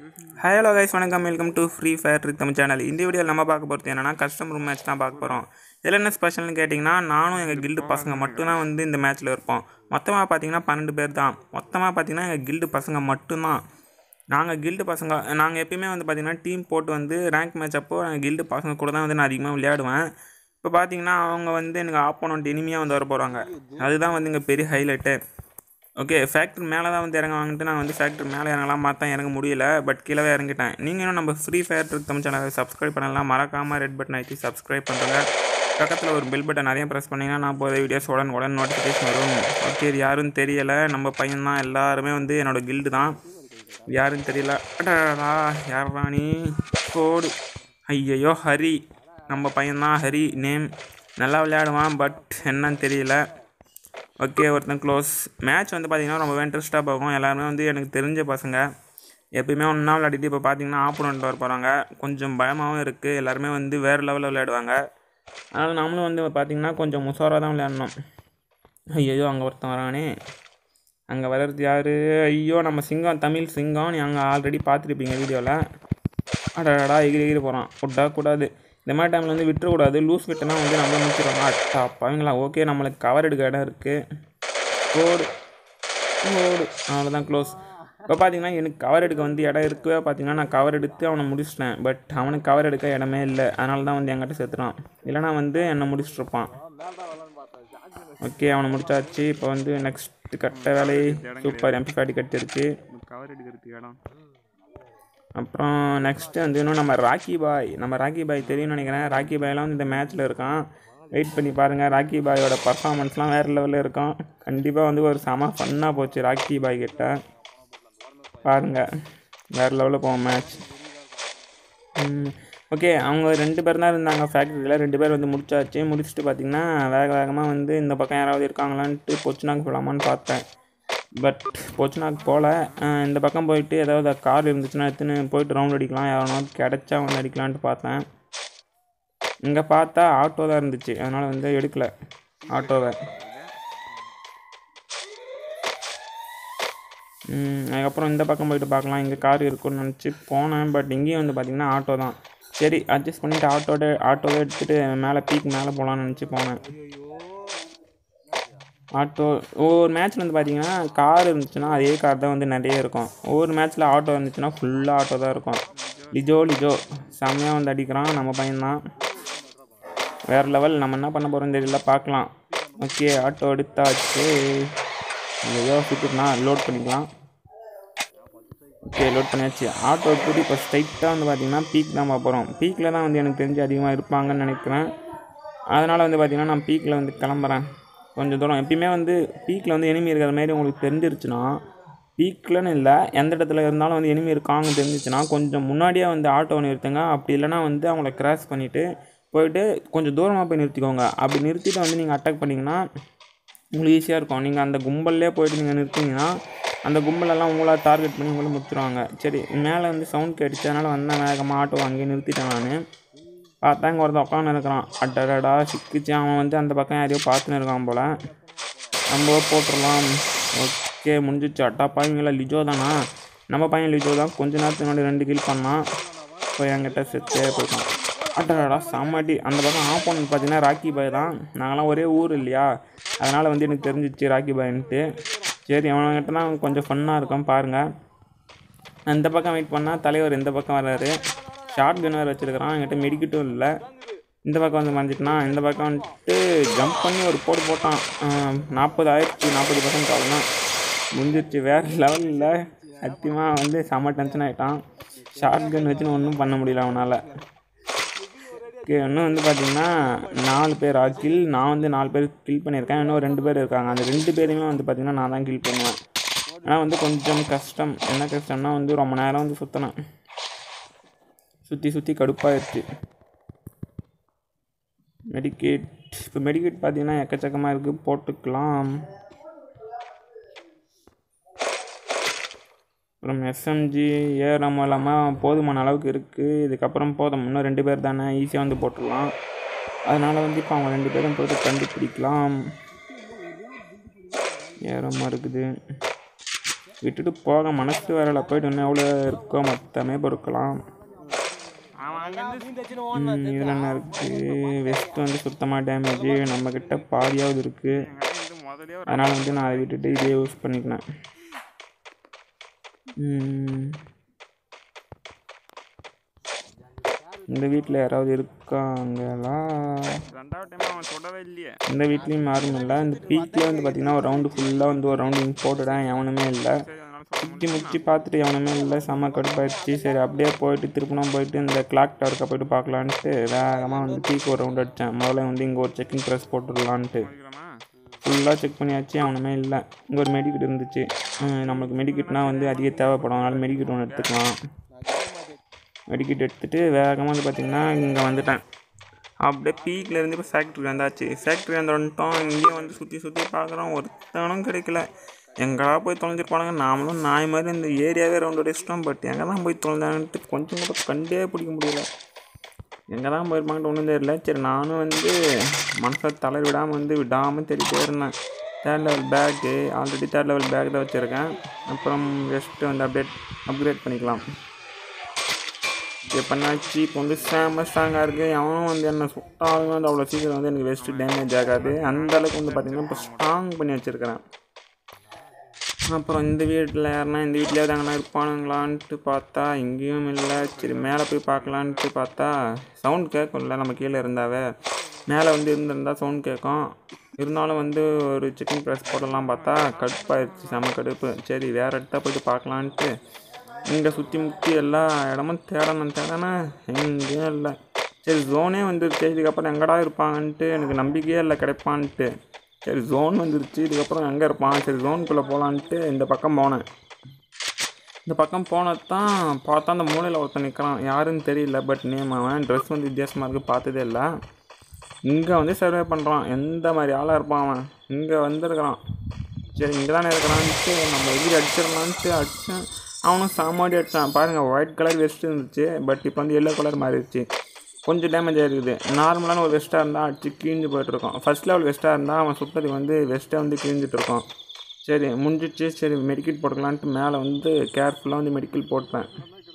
Hello guys வணக்கம் welcome to free fire trick Tamil channel இந்த வீடியோவில் நம்ம பார்க்க போகிறது என்னன்னா கஸ்டம் ரூம் மேட்ச் தான் பார்க்க போகிறோம் இதில் என்ன ஸ்பெஷல்னு கேட்டிங்கன்னா நானும் எங்கள் கில்டு பசங்க மட்டும்தான் வந்து இந்த மேட்ச்சில் இருப்போம் மொத்தமாக பார்த்தீங்கன்னா பன்னெண்டு பேர் தான் மொத்தமாக பார்த்தீங்கன்னா எங்கள் கில்டு பசங்க மட்டும்தான் நாங்கள் கில்டு பசங்க நாங்கள் எப்பயுமே வந்து பார்த்தீங்கன்னா டீம் போட்டு வந்து ரேங்க் மேட்ச் அப்போ நாங்கள் கில்டு பசங்க கூட தான் வந்து நான் அதிகமாக விளையாடுவேன் இப்போ பார்த்தீங்கன்னா அவங்க வந்து எனக்கு ஆப்போனண்ட் இனிமையாக வந்து வர போகிறாங்க அதுதான் வந்து இங்கே பெரிய ஹைலைட்டு ஓகே ஃபேக்ட்ரி மேலே தான் வந்து இறங்க வாங்கிட்டு நான் வந்து ஃபேக்ட்ரி மேலே இறங்கலாம் பார்த்தா இறங்க முடியல பட் கீழே இறங்கிட்டேன் நீங்கள் இன்னும் நம்ம ஃப்ரீ ஃபயர் ட்ரிக் தமிழ் சேனலை சப்ஸ்கிரைப் பண்ணலாம் மறக்காமல் ரெட் பட்டன் அழுத்தி சப்ஸ்கிரைப் பண்ணுறேங்க பக்கத்தில் ஒரு பெல் பட்டன் நிறைய ப்ரெஸ் பண்ணிங்கன்னா நான் போகிற வீடியோஸ் உடனே உடனே நோட்டிஃபிகேஷன் வரும் ஓகே இது யாரும் தெரியலை நம்ம பையன் தான் எல்லாருமே வந்து என்னோட கில்டு தான் யாரும் தெரியல அடடா யார் ராணி கோடு ஐயையோ ஹரி நம்ம பையன்தான் ஹரி நேம் நல்லா விளையாடுவான் பட் என்னன்னு தெரியல ஓகே ஒருத்தன் க்ளோஸ் மேட்ச் வந்து பார்த்தீங்கன்னா ரொம்ப இன்ட்ரெஸ்ட்டாக போகும் எல்லாருமே வந்து எனக்கு தெரிஞ்ச பசங்க எப்பயுமே ஒன்றா விளையாடிட்டு இப்போ பார்த்தீங்கன்னா ஆப்போனண்ட் வர போகிறாங்க கொஞ்சம் பயமாகவும் இருக்குது எல்லாருமே வந்து வேறு லெவலில் விளையாடுவாங்க அதனால் நம்மளும் வந்து பார்த்தீங்கன்னா கொஞ்சம் முசாராக தான் விளையாடணும் ஐயோ அங்கே ஒருத்தன் வரானே அங்கே வர்றது யார் ஐயோ நம்ம சிங்கம் தமிழ் சிங்கம் நீ அங்கே ஆல்ரெடி பார்த்துருப்பீங்க வீடியோவில் அடடா எகிரி எகிரி போகிறான் விட்டா கூடாது இந்த மாதிரி டைமில் வந்து விட்டுறக்கூடாது லூஸ் விட்டனா வந்து நம்மள முடிச்சிடுவாங்க அட்டா பாவங்களா ஓகே நம்மளுக்கு கவர் எடுக்க இடம் இருக்குது ஓடு ஓடு அவ்வளோதான் க்ளோஸ் இப்போ பார்த்தீங்கன்னா எனக்கு கவர் எடுக்க வந்து இடம் இருக்கவே பார்த்தீங்கன்னா நான் கவர் எடுத்து அவனை முடிச்சிட்டேன் பட் அவனுக்கு கவர் எடுக்க இடமே இல்லை அதனால தான் வந்து என்கிட்ட சேர்த்துறான் இல்லைனா வந்து என்னை முடிச்சிட்ருப்பான் ஓகே அவனை முடிச்சாச்சு இப்போ வந்து நெக்ஸ்ட் கட்ட வேலை சூப்பர் எம்பி ஃபார்ட்டி கட்டிருக்கு கவர் எடுக்கிறதுக்கு இடம் அப்புறம் நெக்ஸ்ட்டு வந்து இன்னும் நம்ம ராக்கி பாய் நம்ம ராக்கி பாய் தெரியும்னு நினைக்கிறேன் ராக்கி பாய்லாம் வந்து இந்த மேட்ச்சில் இருக்கான் வெயிட் பண்ணி பாருங்கள் ராக்கி பாயோட பர்ஃபார்மன்ஸ்லாம் வேறு லெவலில் இருக்கும் கண்டிப்பாக வந்து ஒரு செம ஃபன்னாக போச்சு ராக்கி பாய் கிட்ட பாருங்கள் வேறு லெவலில் போவோம் மேட்ச் ஓகே அவங்க ரெண்டு பேர் தான் இருந்தாங்க ஃபேக்ட்ரியில் ரெண்டு பேர் வந்து முடிச்சாச்சு முடிச்சுட்டு பார்த்தீங்கன்னா வேக வேகமாக வந்து இந்த பக்கம் யாராவது இருக்காங்களான்ட்டு பொச்சுனாக்கு போகலாமான்னு பார்த்தேன் பட் பொச்சுனாக்கு போகல இந்த பக்கம் போயிட்டு ஏதாவது கார் இருந்துச்சுன்னா எடுத்துன்னு போயிட்டு ரவுண்ட் அடிக்கலாம் யாராவது கிடச்சா வந்து அடிக்கலான்ட்டு பார்த்தேன் இங்கே பார்த்தா ஆட்டோ தான் இருந்துச்சு அதனால் வந்து எடுக்கல ஆட்டோவை ம், அதுக்கப்புறம் இந்த பக்கம் போயிட்டு பார்க்கலாம் இங்கே கார் இருக்கும்னு நினச்சி போனேன் பட் இங்கேயும் வந்து பார்த்திங்கன்னா ஆட்டோ தான் சரி அட்ஜஸ்ட் பண்ணிவிட்டு ஆட்டோட ஆட்டோவை எடுத்துகிட்டு மேலே பீக் மேலே போகலான்னு நினச்சி போனேன் ஆட்டோ ஒவ்வொரு மேட்ச்சில் வந்து பார்த்தீங்கன்னா கார் இருந்துச்சுன்னா அதே கார் தான் வந்து நிறைய இருக்கும் ஒவ்வொரு மேட்ச்சில் ஆட்டோ இருந்துச்சுன்னா ஃபுல்லாக ஆட்டோ தான் இருக்கும் லிஜோ லிஜோ செம்மையாக வந்து அடிக்கிறான் நம்ம பையன்தான் வேறு லெவல் நம்ம என்ன பண்ண போகிறோம் தெரியல பார்க்கலாம் ஓகே ஆட்டோ எடுத்தாச்சு ஏதோ ஃபிட்டுனா லோட் பண்ணிக்கலாம் ஓகே லோட் பண்ணியாச்சு ஆட்டோ எடுத்துட்டு இப்போ ஸ்ட்ரைட்டாக வந்து பார்த்தீங்கன்னா பீக் தான் பார்க்க போகிறோம் பீக்கில் தான் வந்து எனக்கு தெரிஞ்சு அதிகமாக இருப்பாங்கன்னு நினைக்கிறேன் அதனால் வந்து பார்த்தீங்கன்னா நான் பீக்கில் வந்து கிளம்புறேன் கொஞ்சம் தூரம் எப்பயுமே வந்து பீக்கில் வந்து எனிமி இருக்கிற மாதிரி உங்களுக்கு தெரிஞ்சிருச்சுன்னா பீக்கில்னு இல்லை எந்த இடத்துல இருந்தாலும் வந்து எனிமி இருக்காங்கன்னு தெரிஞ்சிச்சுன்னா கொஞ்சம் முன்னாடியே வந்து ஆட்டோ நிறுத்துங்க அப்படி இல்லைனா வந்து அவங்கள கிராஸ் பண்ணிவிட்டு போயிட்டு கொஞ்சம் தூரமாக போய் நிறுத்திக்கோங்க அப்படி நிறுத்திட்டு வந்து நீங்கள் அட்டாக் பண்ணிங்கன்னா உங்களுக்கு ஈஸியாக இருக்கும் நீங்கள் அந்த கும்பல்லே போயிட்டு நீங்கள் நிறுத்திங்கன்னா அந்த கும்பலெல்லாம் உங்களை டார்கெட் பண்ணி உங்களை முடிச்சிருவாங்க சரி மேலே வந்து சவுண்ட் கேட்டுச்சு அதனால் வந்தேன் வேகமாக ஆட்டோ அங்கேயே நிறுத்திட்டேன் நான் பார்த்தா இங்கே ஒருத்தன் உட்காந்து இருக்கிறான் அட்டடா சிக்கிச்சு அவன் வந்து அந்த பக்கம் யாரையோ பார்த்துன்னு இருக்கான் போல் நம்ம போட்டுடலாம் ஓகே முடிஞ்சிச்சு அட்டா பாவீங்களா லிஜோ தானா நம்ம பையன் லிஜோ தான் கொஞ்ச நேரத்துக்கு முன்னாடி ரெண்டு கில் பண்ணான் இப்போ என்கிட்ட செத்தே போயிட்டான் அட்டடா செம்மாட்டி அந்த பக்கம் ஆப்போனன்ட் பார்த்தீங்கன்னா ராக்கி பாய் தான் நாங்களாம் ஒரே ஊர் இல்லையா அதனால் வந்து எனக்கு தெரிஞ்சிச்சு ராக்கி பாய்ன்ட்டு சரி அவன்கிட்ட தான் கொஞ்சம் ஃபன்னாக இருக்கும் பாருங்கள் அந்த பக்கம் வெயிட் பண்ணால் தலைவர் இந்த பக்கம் வர்றாரு ஷார்ட் கன் வேறு வச்சுருக்கிறான் என்கிட்ட மெடிக்கிட்டும் இல்லை இந்த பக்கம் வந்து மறைஞ்சிட்டுனா இந்த பக்கம் வந்துட்டு ஜம்ப் பண்ணி ஒரு போடு போட்டான் நாற்பது ஆயிரத்தி நாற்பது பர்சன்ட் அவ்வளோதான் முடிஞ்சிருச்சு வேறு லெவலில் சத்தியமாக வந்து செம்ம டென்ஷன் ஆகிட்டான் ஷார்ட் கன் வச்சுன்னு ஒன்றும் பண்ண முடியல அவனால் ஓகே இன்னும் வந்து பார்த்தீங்கன்னா நாலு பேர் கில் நான் வந்து நாலு பேர் கில் பண்ணியிருக்கேன் இன்னும் ரெண்டு பேர் இருக்காங்க அந்த ரெண்டு பேரையுமே வந்து பார்த்தீங்கன்னா நான் தான் கில் பண்ணுவேன் ஆனால் வந்து கொஞ்சம் கஷ்டம் என்ன கஷ்டம்னா வந்து ரொம்ப நேரம் வந்து சுற்றினேன் சுற்றி சுற்றி கடுப்பாயிருச்சு மெடிக்கேட் இப்போ மெடிக்கேட் பார்த்தீங்கன்னா எக்கச்சக்கமாக இருக்குது போட்டுக்கலாம் அப்புறம் எஸ்எம்ஜி ஏறாம இல்லாமல் போதுமான அளவுக்கு இருக்குது இதுக்கப்புறம் போதும் இன்னும் ரெண்டு பேர் தானே ஈஸியாக வந்து போட்டுடலாம் அதனால் வந்து இப்போ அவங்க ரெண்டு பேரும் போட்டு கண்டுபிடிக்கலாம் ஏறாமல் இருக்குது விட்டுட்டு போக மனசு வரல போயிட்டு இன்னும் எவ்வளோ இருக்கோ மொத்தமே பொறுக்கலாம் அவன் அங்கேருந்து ம், இதுல என்ன இருக்குது வெஸ்ட் வந்து சுத்தமாக டேமேஜ் நம்மக்கிட்ட பாதியாவது இருக்குது இது முதலே ஒரு அதனால் வந்து நான் அதை விட்டுட்டு இதே யூஸ் பண்ணிக்கினேன் ம். இந்த வீட்டில் யாராவது இருக்காங்களா ரெண்டாவது டைம் அவன் தொடவே இல்லையே இந்த வீட்லேயும் யாரும் இல்லை இந்த பீக்லேயே வந்து பார்த்தீங்கன்னா ஒரு ரவுண்டு ஃபுல்லாக வந்து ஒரு ரவுண்டு போட்டுட்டேன் எவனுமே இல்லை சரி அதனால சொல்ல சுற்றி முற்றி பார்த்துட்டு எவனுமே இல்லை செம்ம கடுப்பாயிடுச்சு சரி அப்படியே போயிட்டு திருப்பணும் போயிட்டு இந்த கிளாக் டவருக்கு போயிட்டு பார்க்கலான்ட்டு வேகமாக வந்து பீக் ஒரு ரவுண்ட் அடித்தேன் முதல்ல வந்து இங்கே ஒரு செக்கிங் ப்ரெஸ் போட்டுடலான்ட்டு முடிக்கலாமா ஃபுல்லாக செக் பண்ணியாச்சு அவனுமே இல்லை இங்கே ஒரு மெடிக்கிட் இருந்துச்சு ஹம், நம்மளுக்கு மெடிக்கிட்னா வந்து அதிக தேவைப்படும் அதனால் மெடிக்கிட் ஒன்று எடுத்துக்கலாம் மெடிக்கிட் எடுத்துகிட்டு வேகமாக வந்து பார்த்திங்கன்னா இங்கே வந்துட்டேன் அப்படியே பீக்கில் இருந்து இப்போ ஃபேக்ட்ரி வந்தாச்சு ஃபேக்ட்ரி வந்து வந்துட்டோம் இங்கேயும் வந்து சுற்றி சுற்றி பார்க்குறோம் ஒருத்தனும் கிடைக்கல எங்கடா போய் தொலைஞ்சிருப்பானுங்க நாமளும் நாய் மாதிரி இந்த ஏரியாவே ரவுண்ட் அடிச்சிட்டோம் பட் எங்கே தான் போய் தொலைஞ்சான்ட்டு கொஞ்சம் கூட கண்டே பிடிக்க முடியல எங்கே தான் போயிருப்பாங்கன்னு ஒன்றும் தெரியல சரி நானும் வந்து மனசை தளர விடாமல் வந்து விடாமல் தேடிட்டே இருந்தேன் third level bag already third level bag தான் வச்சுருக்கேன் அப்புறம் ரெஸ்ட்டு வந்து அப்டேட் அப்கிரேட் பண்ணிக்கலாம் இப்போ பண்ணாச்சு இப்போ வந்து செம்ம ஸ்ட்ராங்காக இருக்குது அவனும் வந்து என்ன சுட்டாலும் வந்து அவ்வளோ சீக்கிரம் வந்து எனக்கு வெஸ்ட்டு டேமேஜ் ஆகாது அந்த அளவுக்கு வந்து பார்த்திங்கன்னா இப்போ ஸ்ட்ராங் பண்ணி வச்சுருக்கிறேன் அப்புறம் இந்த வீட்டில் யாருன்னா இந்த வீட்லேயாவது அங்கேனா இருப்பானுங்களான்ட்டு பார்த்தா இங்கேயும் இல்லை சரி மேலே போய் பார்க்கலான்ட்டு பார்த்தா சவுண்ட் கேட்கும்ல நம்ம கீழே இருந்தாவே மேலே வந்து இருந்திருந்தா சவுண்ட் கேட்கும் இருந்தாலும் வந்து ஒரு சிக்கன் ப்ரெஸ் போடலாம் பார்த்தா கடுப்பாயிருச்சு செம கடுப்பு சரி வேறு இடத்த போயிட்டு பார்க்கலான்ட்டு இங்கே சுற்றி முற்றி எல்லா இடமும் தேடணும் தேடணும் எங்கேயும் இல்லை சரி ஜோனே வந்துருச்சு இதுக்கப்புறம் எங்கடா இருப்பாங்கன்ட்டு எனக்கு நம்பிக்கையே இல்லை கிடைப்பான்ட்டு சரி ஜோன் வந்துருச்சு இதுக்கப்புறம் எங்கே இருப்பான் சரி ஜோனுக்குள்ளே போகலான்ட்டு இந்த பக்கம் போனேன் இந்த பக்கம் போனது தான் பார்த்தா அந்த மூலையில் ஒருத்தன் நிற்கிறான் யாருன்னு தெரியல பட் நேம் அவன் ட்ரெஸ் வந்து வித்தியாசமாக இருக்குது பார்த்ததே இல்லை இங்கே வந்து சர்வே பண்ணுறான் எந்த மாதிரி ஆளாக இருப்பான் அவன் இங்கே வந்திருக்கிறான் சரி இங்கே தானே இருக்கிறான்ட்டு நம்ம எதிரி அடிச்சிடலான்ட்டு அடித்தேன் அவனும் சாமாடி அடித்தான் பாருங்கள் ஒயிட் கலர் வெஸ்ட் இருந்துச்சு பட் இப்போ வந்து எல்லோ கலர் மாறிடுச்சு கொஞ்சம் டேமேஜ் ஆகிருக்குது நார்மலான ஒரு வெஸ்ட்டாக இருந்தால் அடிச்சு கிழிஞ்சு போயிட்டுருக்கோம் ஃபர்ஸ்ட் லெவல் வெஸ்ட்டாக இருந்தால் அவன் சுத்தத்துக்கு வந்து வெஸ்ட்டை வந்து கிழிஞ்சிட்டு இருக்கான் சரி முடிஞ்சிச்சு சரி மெடிக்கெட் போட்டுக்கலான்ட்டு மேலே வந்து கேர்ஃபுல்லாக வந்து மெடிக்கல் போட்டேன்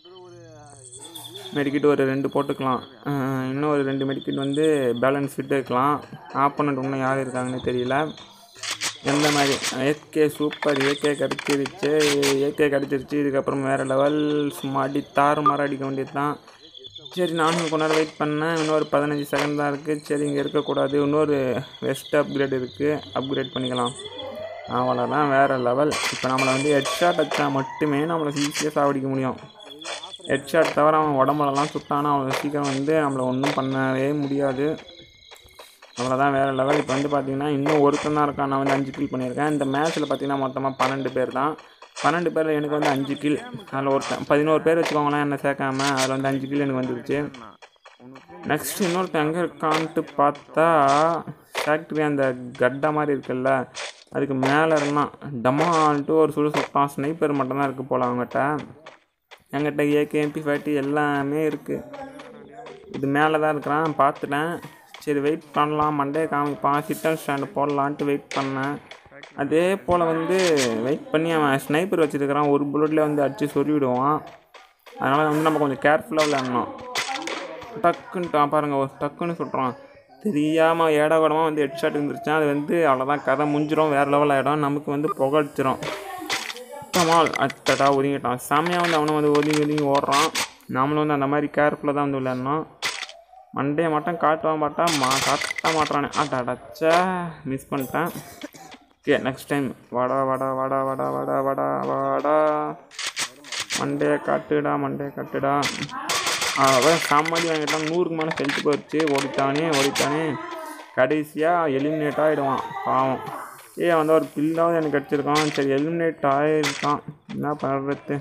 மெடிக்கிட் ஒரு ரெண்டு போட்டுக்கலாம் அஹ் இன்னும் ஒரு ரெண்டு மெடிக்கிட் வந்து பேலன்ஸ் ஃபிட் வைக்கலாம் ஆப்போனண்ட் இன்னும் யார் இருக்காங்கன்னு தெரியல எந்த மாதிரி ஏகே சூப்பர் ஏகே கிடச்சிருச்சு ஏகே கிடச்சிருச்சு இதுக்கப்புறம் வேறு லெவல் சும்மா அடி தாறு மாற அடிக்க வேண்டியது தான் சரி நானும் கொஞ்ச நேரம் வெயிட் பண்ணேன் இன்னொரு பதினஞ்சு செகண்ட் தான் இருக்குது சரி இங்கே இருக்கக்கூடாது இன்னொரு வெஸ்ட் அப்கிரேட் இருக்குது அப்கிரேட் பண்ணிக்கலாம் அவ்வளோதான் வேறு லெவல் இப்போ நம்மளை வந்து ஹெட்ஷாட் அடித்தா மட்டுமே நம்மளை ஈஸியாக சாவடிக்க முடியும் ஹெட்ஷாட் தவிர அவன் உடம்புலலாம் சுட்டானா அவ்வளோ சீக்கிரம் வந்து நம்மளை ஒன்றும் பண்ணவே முடியாது அவ்வளோதான் வேறு லெவல் இப்போ வந்து பார்த்தீங்கன்னா இன்னும் ஒருத்தன் தான் இருக்கான் நான் வந்து அஞ்சு கில் பண்ணியிருக்கேன் இந்த மேட்ச்சில் பார்த்தீங்கன்னா மொத்தமாக பன்னெண்டு பேர் தான் பன்னெண்டு பேரில் எனக்கு வந்து அஞ்சு கில் அதில் ஒருத்தன் பதினோரு பேர் வச்சுக்கோங்களேன் என்ன சேர்க்காம அதில் வந்து அஞ்சு கில் எனக்கு வந்துருச்சு நெக்ஸ்ட் இன்னொருத்தன் எங்கே இருக்கான்ட்டு பார்த்தா ஃபேக்ட்ரி அந்த கட்டா மாதிரி இருக்குல்ல அதுக்கு மேலே இருந்தான் டமால்ட்டு ஒரு சுடு சுட்டான் ஸ்னைப்பர் மட்டும்தான் இருக்குது போல் அவங்ககிட்ட என்கிட்ட ஏகே எம்பி ஃபேட்டி எல்லாமே இருக்குது இது மேலே தான் இருக்கிறான் பார்த்துட்டேன் சரி வெயிட் பண்ணலாம் மண்டே காமிப்பான் சிட்டன் ஸ்டாண்டு போடலான்ட்டு வெயிட் பண்ணேன் அதே போல் வந்து வெயிட் பண்ணி அவன் ஸ்னைப்பர் வச்சுருக்கிறான் ஒரு புல்லட்லேயே வந்து அடித்து சொருவிடுவான் அதனால் வந்து நம்ம கொஞ்சம் கேர்ஃபுல்லாக விளையாடணும் டக்குன்ட்டு பாருங்க ஒரு டக்குன்னு சுட்டுறான் தெரியாமல் ஏடா கூடமாக வந்து ஹெட்ஷாட் இருந்துருச்சான் அது வந்து அவ்வளோதான் கதை முடிஞ்சிரும் வேறு லெவல் ஆகிடும் நமக்கு வந்து புகழ்ச்சிரும் சுத்தமாக அட்டடா ஒதுங்கிட்டான் செம்மையாக வந்து அவனும் வந்து ஒதுங்கி ஒதுங்கி ஓடுறான் நாமளும் வந்து அந்த மாதிரி கேர்ஃபுல்லாக தான் வந்து விளையாடணும் மண்டையை மட்டும் காட்டுவான் பார்த்தா மா காட்ட மாட்டானே ஆட்டாடச்சா மிஸ் பண்ணிட்டேன் ஓகே நெக்ஸ்ட் டைம் வாடா வாடா வாடா வாடா வாடா வாடா வாடா மண்டையை காட்டுடா மண்டையை காட்டுடா அவன் சாமாடி வாங்கிட்டான் நூறுக்கு மேலே செலுத்து போயிடுச்சு ஓடிட்டானே ஓடிட்டானே கடைசியாக எலிமினேட் ஆகிடுவான் பாவம் ஏ வந்து ஒரு பில்லாவது எனக்கு கிடச்சிருக்கான் சரி எலிமினேட் ஆகிருக்கான் என்ன பண்ணுறது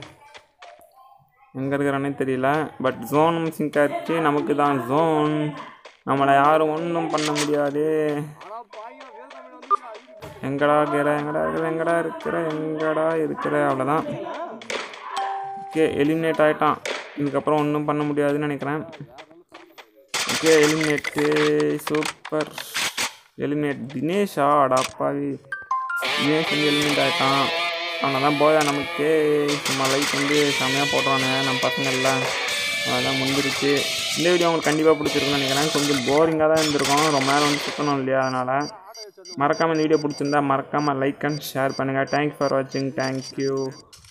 எங்கே இருக்கிறானே தெரியல பட் ஜோனும் சிங்க் ஆயிடுச்சு நமக்கு தான் ஜோன் நம்மளை யாரும் ஒன்றும் பண்ண முடியாது எங்கடா இருக்கிற எங்கடா இருக்கிற எங்கடா இருக்கிற எங்கடா இருக்கிற அவ்வளோதான் ஓகே எலிமினேட் ஆகிட்டான் இதுக்கப்புறம் ஒன்றும் பண்ண முடியாதுன்னு நினைக்கிறேன் ஓகே எலிமினேட்டு சூப்பர் எலிமினேட் தினேஷா அடாப்பாவி தினேஷ் வந்து எலிமினேட் ஆகிட்டான் அவ்வளோதான் போயா நமக்கு சும்மா லைக் வந்து செம்மையாக போடுறானுங்க நம்ம பசங்க எல்லாம் அதெல்லாம் முடிஞ்சிருச்சு இந்த வீடியோ உங்களுக்கு கண்டிப்பாக பிடிச்சிருக்குன்னு நினைக்கிறேன் கொஞ்சம் போரிங்காக தான் இருந்திருக்கும் ரொம்ப நேரம் வந்து சுற்றணும் இல்லையா அதனால் மறக்காமல் இந்த வீடியோ பிடிச்சிருந்தா மறக்காமல் லைக் அண்ட் ஷேர் பண்ணுங்கள் தேங்க்ஸ் ஃபார் வாட்சிங் தேங்க்யூ